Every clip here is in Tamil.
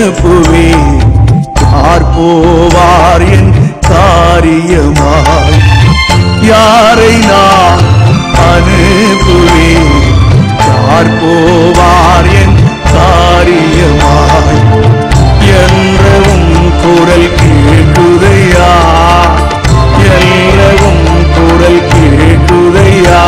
அனுப்புவேன் யார் போவார் என் காரியமாய் யாரை நான் அனுப்புவேன் யார் போவார் என் காரியமாய் என்றவும் குரல் கேட்குதையா என்றவும் குரல் கேட்குதையா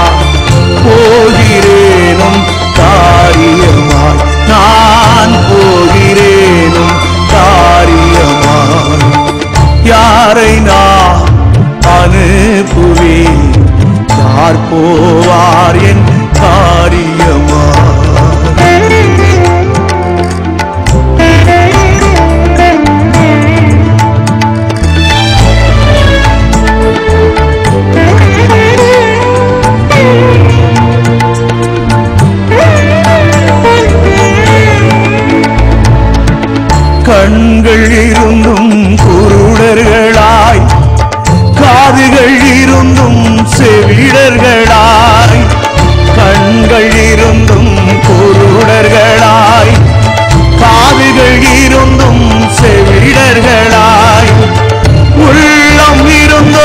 போகிறேனும் காரியமாய் நான் போகிறேனும் காரியமாய் யாரை நான் அனுப்புவேன் யார் போவார் என் காரியமாய் கண்கள் இருந்தும் குருடர்களாய் காதுகள் இருந்தும் செவிடர்களாய் கண்கள் இருந்தும் குருடர்களாய் காதுகள் இருந்தும் செவிடர்களாய் உள்ளம் இருந்தோ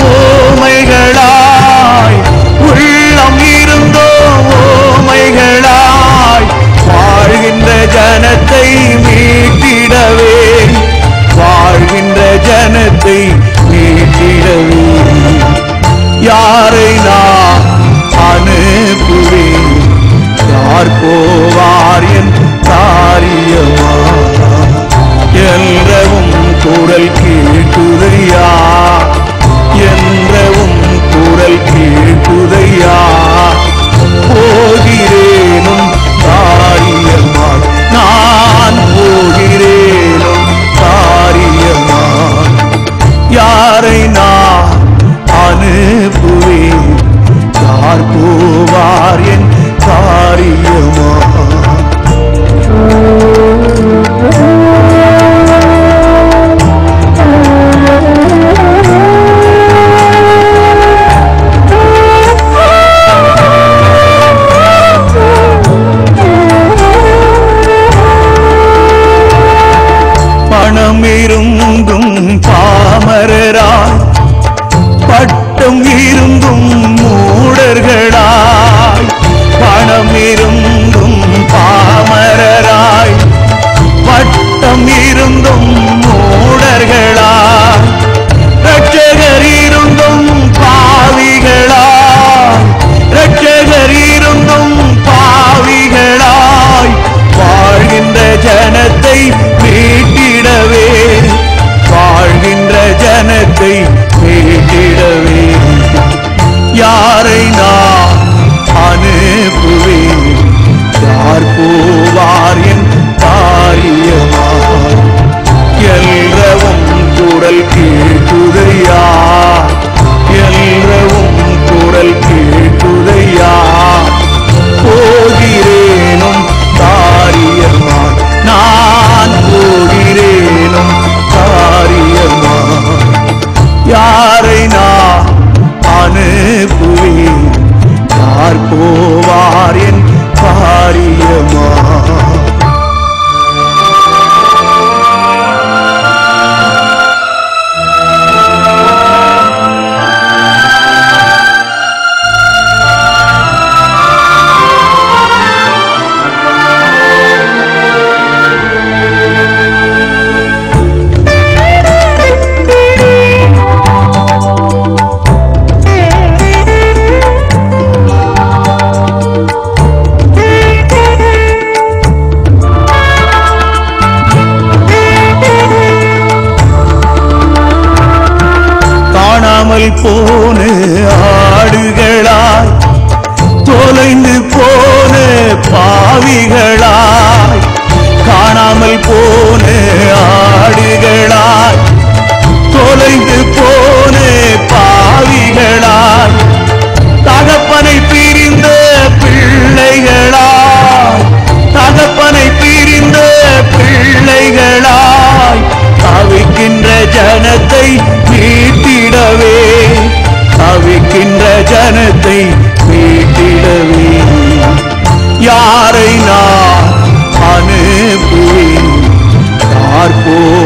ஓமைகளாய் உள்ளம் இருந்தோ ஓமைகளாய் வாழ்கின்ற ஜனத்தை மீட்டிடவே வாழ்கின்ற ஜனத்தை மீட்டிடவே யாரை நான் அனுப்புவேன் யார் போவார் என் காரியமா என்றவும் குரல் கேட்குதையா என்றவும் குரல் கேட்குதையா போகிறேனும் காரியமாய் நான் போகிறேனும் காரியமாய் யாரை நான் அனுப்புவேன் யார் போவார் என் காரியமா பணம் இருந்தும் பாமரராய் பட்டம் இருந்தும் மூடர்களாய் பணம் இருந்தும் பாமரராய் பட்டம் இருந்தும் மூடர்களாய் ரட்சகர் இருந்தும் பாவிகளாய் ரட்சகர் இருந்தும் பாவிகளாய் வாழ்கின்ற ஜனத்தை மீட்டிடவே வாழ்கின்ற ஜனத்தை மீட்டிடவே யாரை நான் அனுப்புவேன் யார் போவார் என் காரியமாய் எல்லவும் குரல் கேட்குதையா எல்லவும் குரல் கேட்குதையா போகிறேனும் காரியமாய் நான் போகிறேனும் காரியமாய் யாரை நான் அனுப்புவேன் யார் போவார் என் காரியமா காணாமல் போன ஆடுகளாய் தொலைந்து போன பாவிகளாய் காணாமல் போன ஆடுகளாய் தொலைந்து போன பாவிகளாய் தகப்பனை பிரிந்த பிள்ளைகளாய் தகப்பனை பிரிந்த பிள்ளைகளாய் தவிக்கின்ற ஜனத்தை மீட்டிடவே தவிக்கின்ற ஜனத்தை மீட்டிடவே யாரை நான் அனுப்புவேன் ஓ